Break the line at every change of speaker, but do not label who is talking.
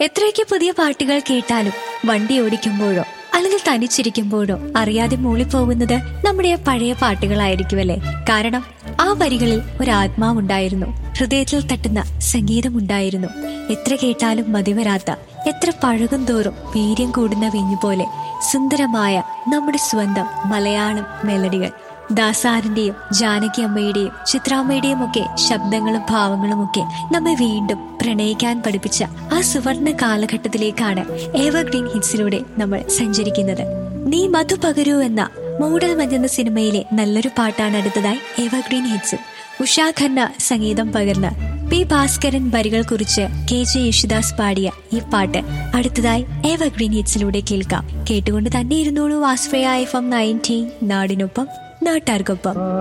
എത്രയൊക്കെ പുതിയ പാട്ടുകൾ കേട്ടാലും വണ്ടി ഓടിക്കുമ്പോഴോ അല്ലെങ്കിൽ തനിച്ചിരിക്കുമ്പോഴോ അറിയാതെ മൂളിപ്പോകുന്നത് നമ്മുടെ ആ പഴയ പാട്ടുകളായിരിക്കുമല്ലേ കാരണം ആ വരികളിൽ ഒരു ആത്മാവുണ്ടായിരുന്നു ഹൃദയത്തിൽ തട്ടുന്ന സംഗീതമുണ്ടായിരുന്നു എത്ര കേട്ടാലും മതിവരാത്ത എത്ര പഴകും തോറും വീര്യം കൂടുന്ന വീഞ്ഞു പോലെ സുന്ദരമായ നമ്മുടെ സ്വന്തം മലയാളം മെലഡികൾ ദാസാറിന്റെയും ജാനകി അമ്മയുടെയും ചിത്രാമ്മയുടെയും ഒക്കെ ശബ്ദങ്ങളും ഭാവങ്ങളും ഒക്കെ നമ്മെ വീണ്ടും പ്രണയിക്കാൻ പഠിപ്പിച്ച ആ സുവർണ കാലഘട്ടത്തിലേക്കാണ് എവർഗ്രീൻ ഹിറ്റ്സിലൂടെ നമ്മൾ സഞ്ചരിക്കുന്നത് നീ മധു പകരൂ എന്ന മൂടൽ മഞ്ഞെന്ന സിനിമയിലെ നല്ലൊരു പാട്ടാണ് അടുത്തതായി എവർഗ്രീൻ ഹിറ്റ്സ് ഉഷാ ഖന്ന സംഗീതം പകർന്ന് പി ഭാസ്കരൻ വരികൾ കുറിച്ച് കെ ജെ യേശുദാസ് പാടിയ ഈ പാട്ട് അടുത്തതായി എവർഗ്രീൻ ഹിറ്റ്സിലൂടെ കേൾക്കാം കേട്ടുകൊണ്ട് തന്നെ ഇരുന്നോളൂ വാസ്ഫയ എഫ് എം നയൻറ്റീൻ നാടിനൊപ്പം നാട്ടാർക്കൊപ്പം